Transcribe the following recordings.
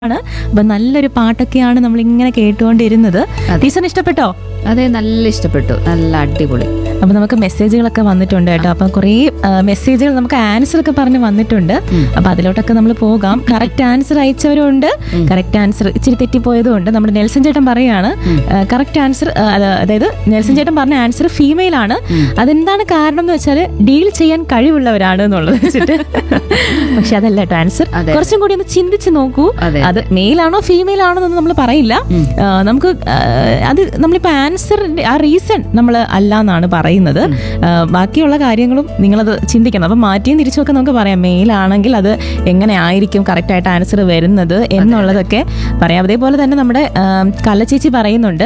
ആണ് അപ്പൊ നല്ലൊരു പാട്ടൊക്കെയാണ് നമ്മൾ ഇങ്ങനെ കേട്ടുകൊണ്ടിരുന്നത് ടീച്ചറിന് ഇഷ്ടപ്പെട്ടോ അതെ നല്ല ഇഷ്ടപ്പെട്ടു നല്ല അടിപൊളി അപ്പൊ നമുക്ക് മെസ്സേജുകളൊക്കെ വന്നിട്ടുണ്ട് കേട്ടോ അപ്പൊ കുറേ മെസ്സേജുകൾ നമുക്ക് ആൻസർ ഒക്കെ പറഞ്ഞ് വന്നിട്ടുണ്ട് അപ്പൊ അതിലോട്ടൊക്കെ നമ്മൾ പോകാം കറക്റ്റ് ആൻസർ അയച്ചവരുണ്ട് കറക്റ്റ് ആൻസർ ഇച്ചിരി തെറ്റിപ്പോയതും ഉണ്ട് നമ്മുടെ നെൽസൺ ചേട്ടൻ പറയാണ് കറക്റ്റ് ആൻസർ അതായത് നെൽസൺ ചേട്ടൻ പറഞ്ഞ ആൻസർ ഫീമെയിൽ ആണ് അതെന്താണ് കാരണം എന്ന് വെച്ചാൽ ഡീൽ ചെയ്യാൻ കഴിവുള്ളവരാണ് എന്നുള്ളത് വെച്ചിട്ട് പക്ഷെ അതല്ല കേട്ടോ ആൻസർ അതെ. കുറച്ചും കൂടി ഒന്ന് ചിന്തിച്ച് നോക്കൂ അതെ. അത് മെയിൽ ആണോ ഫീമെയിൽ ആണോ എന്നൊന്നും നമ്മൾ പറയില്ല ആ, നമുക്ക് ആ, അത് നമ്മളിപ്പോ ആൻസർ ആ റീസൺ നമ്മൾ അല്ല എന്നാണ് പറയുന്നത് ആ, ബാക്കിയുള്ള കാര്യങ്ങളും നിങ്ങളത് ചിന്തിക്കണം അപ്പൊ മാറ്റിയും തിരിച്ചുമൊക്കെ നമുക്ക് പറയാം മെയിൽ ആണെങ്കിൽ അത് എങ്ങനെ ആയിരിക്കും കറക്റ്റ് ആയിട്ട് ആൻസർ വരുന്നത് എന്നുള്ളതൊക്കെ പറയാം അതേപോലെ തന്നെ നമ്മുടെ ആ, കലച്ചേച്ചി പറയുന്നുണ്ട്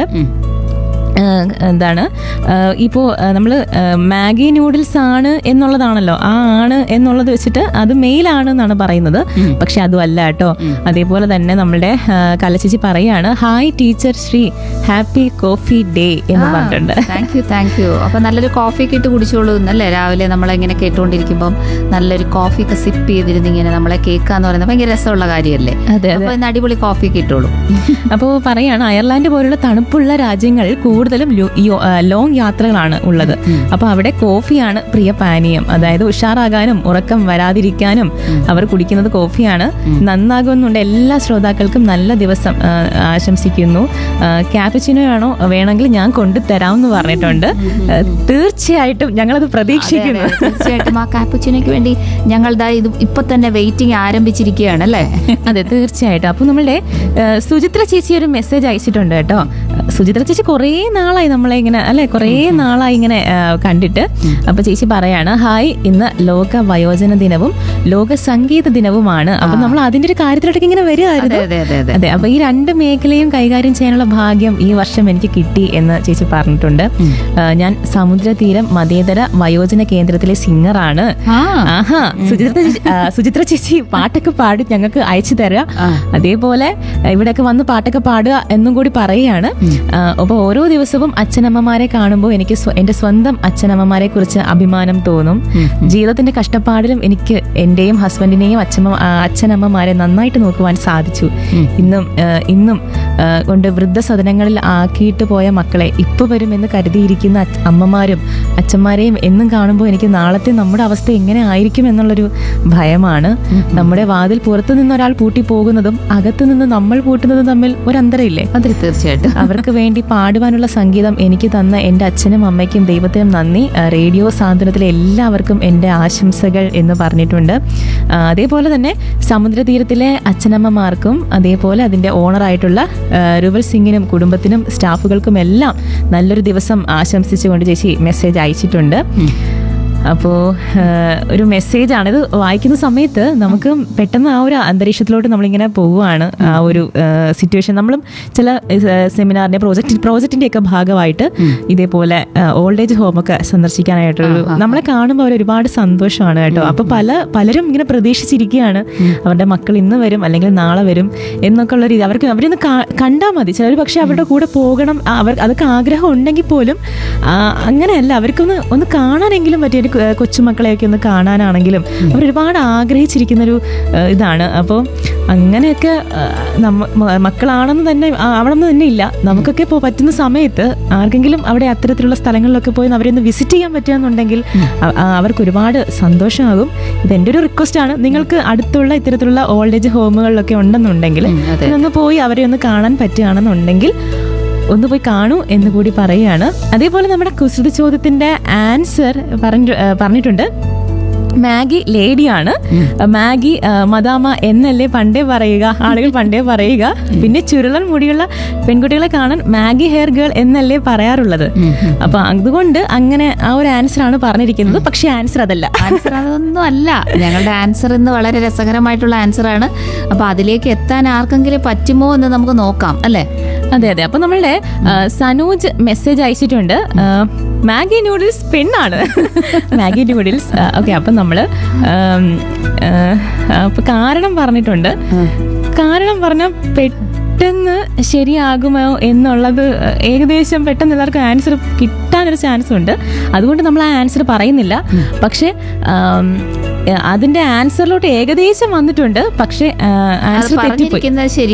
ആ, എന്താണ് ഇപ്പോൾ നമ്മൾ മാഗി നൂഡിൽസ് ആണ് എന്നുള്ളതാണല്ലോ ആ ആണ് എന്നുള്ളത് വെച്ചിട്ട് അത് മെയിൽ ആണ് എന്നാണ് പറയുന്നത് പക്ഷെ അതും അല്ല കേട്ടോ അതേപോലെ തന്നെ നമ്മളുടെ ആ, കലച്ചേച്ചി പറയാണ് hi teacher Sree happy coffee day എന്ന് പറഞ്ഞിട്ടുണ്ട് താങ്ക് യു താങ്ക് യു അപ്പൊ നല്ലൊരു കോഫി ഒക്കെ ഇട്ട് കുടിച്ചോളൂ എന്നല്ലേ രാവിലെ നമ്മളിങ്ങനെ കേട്ടുകൊണ്ടിരിക്കുമ്പോൾ നല്ലൊരു കോഫി ഒക്കെ സിപ്പ് ചെയ്തിരുന്ന് ഇങ്ങനെ നമ്മളെ കേൾക്കാന്ന് പറയുന്നത് ഭയങ്കര രസമുള്ള കാര്യമല്ലേ അതെ അപ്പൊ ഇന്ന് അടിപൊളി കോഫി ഒക്കെ ഇട്ടോളൂ അപ്പോൾ പറയാണ് അയർലാൻഡ് പോലുള്ള തണുപ്പുള്ള രാജ്യങ്ങൾ കൂടുതലും ലോ- യോ- ആ, ലോങ് യാത്രകളാണ് ഉള്ളത് അപ്പോൾ അവിടെ കോഫിയാണ് പ്രിയ പാനീയം അതായത് ഉഷാറാകാനും ഉറക്കം വരാതിരിക്കാനും അവർ കുടിക്കുന്നത് കോഫിയാണ് നന്നാകുന്നുണ്ട് എല്ലാ ശ്രോതാക്കൾക്കും നല്ല ദിവസം ആ, ആശംസിക്കുന്നു ക്യാപ്പച്ചിനോ ആണോ വേണമെങ്കിൽ ഞാൻ കൊണ്ടുതരാം എന്ന് പറഞ്ഞിട്ടുണ്ട് ആ, തീർച്ചയായിട്ടും ഞങ്ങളത് പ്രതീക്ഷിക്കുന്നു അതെ, അതെ. തീർച്ചയായിട്ടും ആ കാപ്പുച്ചിനോയ്ക്ക് വേണ്ടി ഞങ്ങൾ ദാ ഇത് ഇപ്പൊ തന്നെ വെയിറ്റിംഗ് ആരംഭിച്ചിരിക്കുകയാണ് അല്ലേ അതെ തീർച്ചയായിട്ടും അപ്പൊ നമ്മളുടെ ഏഹ്, സുചിത്ര ചേച്ചി ഒരു മെസ്സേജ് അയച്ചിട്ടുണ്ട് കേട്ടോ ഏഹ്, സുചിത്ര ചേച്ചി കുറേ നാളായി നമ്മളെ ഇങ്ങനെ അല്ലെ കുറേ നാളായി ഇങ്ങനെ ഏഹ്, കണ്ടിട്ട് അപ്പൊ ചേച്ചി പറയാണ് ഹായ് ഇന്ന് ലോക വയോജന ദിനവും ലോക സംഗീത ദിനവുമാണ് അപ്പൊ നമ്മൾ അതിന്റെ ഒരു കാര്യത്തിലോട്ടൊക്കെ ഇങ്ങനെ അതെ വരികയായിരുന്നു അതെ അതെ അതെ അതെ അപ്പൊ ഈ രണ്ട് മേഖലയും കൈകാര്യം ചെയ്യാനുള്ള ഭാഗ്യം ഈ വർഷം എനിക്ക് കിട്ടി എന്ന് ചേച്ചി പറഞ്ഞിട്ടുണ്ട് ഏഹ്, ഞാൻ സമുദ്രതീരം മതേതര വയോജന കേന്ദ്രത്തിലെ സിംഗറാണ് ആ ആഹാ സുചിത്ര ചേച്ചി ആ, സുചിത്ര ചേച്ചി പാട്ടൊക്കെ പാടി ഞങ്ങൾക്ക് അയച്ചു തരാം ആ. അതേപോലെ ആ, ഇവിടെയൊക്കെ വന്ന് പാട്ടൊക്കെ പാടുക എന്നും കൂടി പറയുകയാണ് അപ്പൊ ഓരോ ദിവസവും അച്ഛനമ്മമാരെ കാണുമ്പോൾ എനിക്ക് സ്വ- എന്റെ സ്വന്തം അച്ഛനമ്മമാരെ കുറിച്ച് അഭിമാനം തോന്നും ജീവിതത്തിന്റെ കഷ്ടപ്പാടിലും എനിക്ക് എന്റെയും ഹസ്ബൻഡിനെയും അച്ഛമ്മ ആ, അച്ഛനമ്മമാരെ നന്നായിട്ട് നോക്കുവാൻ സാധിച്ചു ഇന്നും ആ, ഇന്നും ആ, കൊണ്ട് വൃദ്ധസദനങ്ങളിൽ ആക്കിയിട്ട് പോയ മക്കളെ ഇപ്പൊ വരുമെന്ന് കരുതിയിരിക്കുന്ന അച്ഛ- അമ്മമാരും അച്ഛന്മാരെയും എന്നും കാണുമ്പോൾ എനിക്ക് നാളത്തെ നമ്മുടെ അവസ്ഥ എങ്ങനെ ആയിരിക്കും എന്നുള്ളൊരു ഭയമാണ് നമ്മുടെ വാതിൽ പുറത്തു നിന്ന് ഒരാൾ പൂട്ടി പോകുന്നതും അകത്തു നിന്ന് നമ്മൾ പൂട്ടുന്നതും തമ്മിൽ ഒരു അന്തരമില്ലേ അതെ തീർച്ചയായിട്ടും അവർക്ക് വേണ്ടി പാടുവാനുള്ള സംഗീതം എനിക്ക് തന്ന എൻ്റെ അച്ഛനും അമ്മയ്ക്കും ദൈവത്തിനും നന്ദി ആ, റേഡിയോ സാന്ത്വനത്തിലെ എല്ലാവർക്കും എൻ്റെ ആശംസകൾ എന്ന് പറഞ്ഞിട്ടുണ്ട് ആ, അതേപോലെ തന്നെ സമുദ്രതീരത്തിലെ അച്ഛനമ്മമാർക്കും അതേപോലെ അതിൻ്റെ ഓണറായിട്ടുള്ള ആ, രുവൽ സിംഗിനും കുടുംബത്തിനും സ്റ്റാഫുകൾക്കും എല്ലാം നല്ലൊരു ദിവസം ആശംസിച്ചുകൊണ്ട് ചേച്ചി മെസ്സേജ് അയച്ചിട്ടുണ്ട് അപ്പോൾ ഒരു മെസ്സേജാണ് ഇത് വായിക്കുന്ന സമയത്ത് നമുക്ക് പെട്ടെന്ന് ആ ഒരു അന്തരീക്ഷത്തിലോട്ട് നമ്മളിങ്ങനെ പോവുകയാണ് ആ ഒരു സിറ്റുവേഷൻ നമ്മളും ചില സെമിനാറിന്റെ പ്രോജക്റ്റ് പ്രോജക്റ്റിന്റെ ഒക്കെ ഭാഗമായിട്ട് ഇതേപോലെ ഓൾഡ് ഏജ് ഹോമൊക്കെ സന്ദർശിക്കാനായിട്ടൊരു നമ്മളെ കാണുമ്പോൾ അവർ ഒരുപാട് സന്തോഷമാണ് കേട്ടോ അപ്പൊ പല പലരും ഇങ്ങനെ പ്രതീക്ഷിച്ചിരിക്കുകയാണ് അവരുടെ മക്കൾ ഇന്ന് വരും അല്ലെങ്കിൽ നാളെ വരും എന്നൊക്കെ ഉള്ള രീതി അവർക്ക് അവരൊന്ന് കണ്ടാൽ മതി ചിലർ പക്ഷെ അവരുടെ കൂടെ പോകണം ആ, അവർ അതൊക്കെ ആഗ്രഹം ഉണ്ടെങ്കിൽ പോലും ആ, അങ്ങനെയല്ല അവർക്കൊന്ന് ഒന്ന് കാണാനെങ്കിലും പറ്റിയ ഒരു കൊ- കൊച്ചുമക്കളെയൊക്കെ ഒന്ന് കാണാനാണെങ്കിലും അവർ ഒരുപാട് ആഗ്രഹിച്ചിരിക്കുന്നൊരു ആ, ഇതാണ് അപ്പോൾ അങ്ങനെയൊക്കെ ആ, നമ്മ മ- മക്കളാണെന്ന് തന്നെ ആ, ആവണമെന്ന് തന്നെ ഇല്ല നമുക്കൊക്കെ ഇപ്പോൾ പറ്റുന്ന സമയത്ത് ആർക്കെങ്കിലും അവിടെ അത്തരത്തിലുള്ള സ്ഥലങ്ങളിലൊക്കെ പോയി അവരെ ഒന്ന് വിസിറ്റ് ചെയ്യാൻ പറ്റുകയെന്നുണ്ടെങ്കിൽ അ- ആ, അവർക്ക് ഒരുപാട് സന്തോഷമാകും ഇത് എൻ്റെ ഒരു റിക്വസ്റ്റ് ആണ് നിങ്ങൾക്ക് അടുത്തുള്ള ഇത്തരത്തിലുള്ള ഓൾഡ് ഏജ് ഹോമുകളിലൊക്കെ ഉണ്ടെന്നുണ്ടെങ്കിൽ ഉം, അതെ. ഒന്ന് പോയി അവരെ ഒന്ന് കാണാൻ പറ്റുകയാണെന്നുണ്ടെങ്കിൽ ഒന്ന് പോയി കാണൂ എന്ന് കൂടി പറയുകയാണ് അതേപോലെ നമ്മുടെ കുസൃതി ചോദ്യത്തിന്റെ ആൻസർ പറഞ്ഞു ഏ, പറഞ്ഞിട്ടുണ്ട് മാഗി ലേഡിയാണ് മാഗി ആ, മദാമ എന്നല്ലേ പണ്ടേ പറയുക ആളുകൾ പണ്ടേ പറയുക പിന്നെ ചുരുളൻ മുടിയുള്ള പെൺകുട്ടികളെ കാണാൻ മാഗി ഹെയർ ഗേൾ എന്നല്ലേ പറയാറുള്ളത് അപ്പൊ അതുകൊണ്ട് അങ്ങനെ ആ ഒരു ആൻസർ ആണ് പറഞ്ഞിരിക്കുന്നത് പക്ഷെ ആൻസർ അതല്ല ആൻസർ അതൊന്നും അല്ല ഞങ്ങളുടെ ആൻസർ ഇന്ന് വളരെ രസകരമായിട്ടുള്ള ആൻസർ ആണ് അപ്പൊ അതിലേക്ക് എത്താൻ ആർക്കെങ്കിലും പറ്റുമോ എന്ന് നമുക്ക് നോക്കാം അല്ലേ അതെ അതെ അപ്പൊ നമ്മളുടെ ആ, സനൂജ് മെസ്സേജ് അയച്ചിട്ടുണ്ട് ആ, മാഗി നൂഡിൽസ് പെണ്ണാണ് മാഗി നൂഡിൽസ് ഓക്കെ അപ്പൊ നമ്മള് ആം, ആ, അപ്പൊ കാരണം പറഞ്ഞിട്ടുണ്ട് കാരണം പറഞ്ഞ പെട്ടെന്ന് ശരിയാകുമോ എന്നുള്ളത് ഏകദേശം പെട്ടെന്ന് എല്ലാവർക്കും ആൻസർ കിട്ടാനൊരു ചാൻസ് ഉണ്ട് അതുകൊണ്ട് നമ്മൾ ആ ആൻസർ പറയുന്നില്ല പക്ഷെ ആം, അതിന്റെ ആൻസറിലോട്ട് ഏകദേശം വന്നിട്ടുണ്ട് പക്ഷെ അത് ആൻസർ തെറ്റിപ്പോയി പറഞ്ഞിരിക്കുന്നത് ശരി